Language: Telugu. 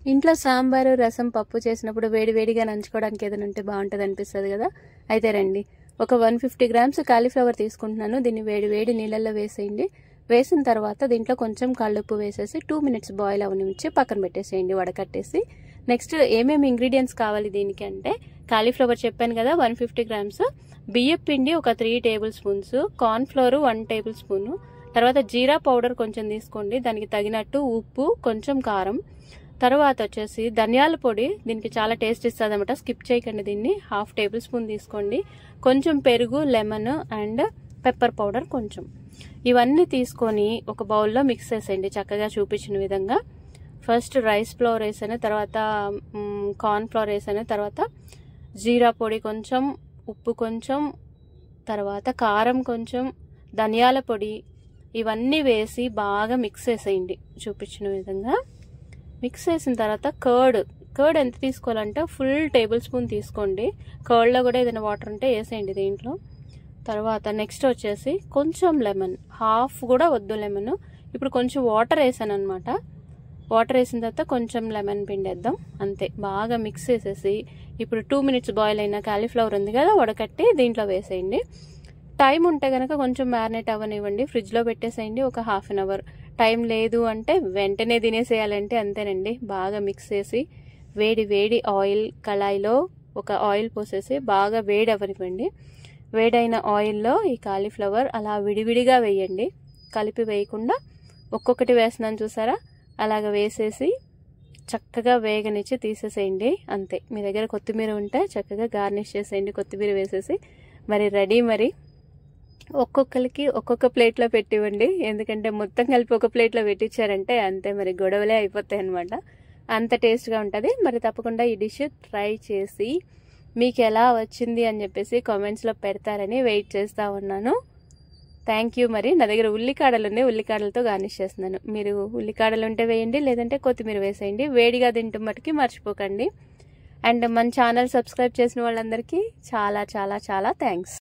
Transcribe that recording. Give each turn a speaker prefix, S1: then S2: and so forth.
S1: ఇంట్లో సాంబారు రసం పప్పు చేసినప్పుడు వేడి వేడిగా నంచుకోవడానికి ఏదైనా ఉంటే బాగుంటుంది అనిపిస్తుంది కదా అయితే రండి ఒక వన్ ఫిఫ్టీ గ్రామ్స్ కాలీఫ్లవర్ తీసుకుంటున్నాను దీన్ని వేడి వేడి నీళ్ళల్లో వేసేయండి వేసిన తర్వాత దీంట్లో కొంచెం కళ్ళుప్పు వేసేసి టూ మినిట్స్ బాయిల్ అవనిచ్చి పక్కన పెట్టేసేయండి వడకట్టేసి నెక్స్ట్ ఏమేమి ఇంగ్రీడియంట్స్ కావాలి దీనికి అంటే కాలీఫ్లవర్ చెప్పాను కదా వన్ ఫిఫ్టీ గ్రామ్స్ బియ్యం పిండి ఒక three table spoons corn flour one table spoon తర్వాత జీరా పౌడర్ కొంచెం తీసుకోండి దానికి తగినట్టు ఉప్పు కొంచెం కారం తర్వాత వచ్చేసి ధనియాల పొడి దీనికి చాలా టేస్ట్ ఇస్తుంది అనమాట స్కిప్ చేయకండి దీన్ని హాఫ్ టేబుల్ స్పూన్ తీసుకోండి కొంచెం పెరుగు లెమన్ అండ్ పెప్పర్ పౌడర్ కొంచెం ఇవన్నీ తీసుకొని ఒక బౌల్లో మిక్స్ చేసేయండి చక్కగా చూపించిన విధంగా ఫస్ట్ రైస్ ఫ్లోర్ వేసాను తర్వాత కార్న్ ఫ్లోర్ వేసాను తర్వాత జీరా పొడి కొంచెం ఉప్పు కొంచెం తర్వాత కారం కొంచెం ధనియాల పొడి ఇవన్నీ వేసి బాగా మిక్స్ చేసేయండి చూపించిన విధంగా మిక్స్ చేసిన తర్వాత కర్డ్ కర్డ్ ఎంత తీసుకోవాలంటే ఫుల్ టేబుల్ స్పూన్ తీసుకోండి కర్డ్లో కూడా ఏదైనా వాటర్ ఉంటే వేసేయండి దీంట్లో తర్వాత నెక్స్ట్ వచ్చేసి కొంచెం లెమన్ హాఫ్ కూడా వద్దు లెమన్ ఇప్పుడు కొంచెం వాటర్ వేసాను అనమాట వాటర్ వేసిన తర్వాత కొంచెం లెమన్ పిండేద్దాం అంతే బాగా మిక్స్ చేసేసి ఇప్పుడు టూ మినిట్స్ బాయిల్ అయిన కాలీఫ్లవర్ ఉంది కదా వడకట్టి దీంట్లో వేసేయండి టైం ఉంటే కనుక కొంచెం మ్యారినేట్ అవ్వనివ్వండి ఫ్రిడ్జ్లో పెట్టేసేయండి ఒక హాఫ్ అన్ అవర్ టైం లేదు అంటే వెంటనే తినేసేయాలంటే అంతేనండి బాగా మిక్స్ చేసి వేడి వేడి ఆయిల్ కళాయిలో ఒక ఆయిల్ పోసేసి బాగా వేడి అవ్వనివ్వండి వేడైన ఆయిల్లో ఈ కాలీఫ్లవర్ అలా విడివిడిగా వేయండి కలిపి వేయకుండా ఒక్కొక్కటి వేస్తున్నాను చూసారా అలాగ వేసేసి చక్కగా వేగనిచ్చి తీసేసేయండి అంతే మీ దగ్గర కొత్తిమీర ఉంటే చక్కగా గార్నిష్ చేసేయండి కొత్తిమీర వేసేసి మరి రెడీ మరి ఒక్కొక్కరికి ఒక్కొక్క ప్లేట్లో పెట్టివ్వండి ఎందుకంటే మొత్తం కలిపి ఒక ప్లేట్లో పెట్టించారంటే అంతే మరి గొడవలే అయిపోతాయి అనమాట అంత టేస్ట్గా ఉంటుంది మరి తప్పకుండా ఈ డిష్ ట్రై చేసి మీకు ఎలా వచ్చింది అని చెప్పేసి కామెంట్స్లో పెడతారని వెయిట్ చేస్తూ ఉన్నాను థ్యాంక్ యూ మరి నా దగ్గర ఉల్లికాడలు ఉన్నాయి ఉల్లికాడలతో గార్నిష్ చేస్తున్నాను మీరు ఉల్లికాడలు ఉంటే వేయండి లేదంటే కొత్తిమీర వేసేయండి వేడిగా తింటూ మటుకి మర్చిపోకండి అండ్ మన ఛానల్ సబ్స్క్రైబ్ చేసిన వాళ్ళందరికీ చాలా చాలా చాలా థ్యాంక్స్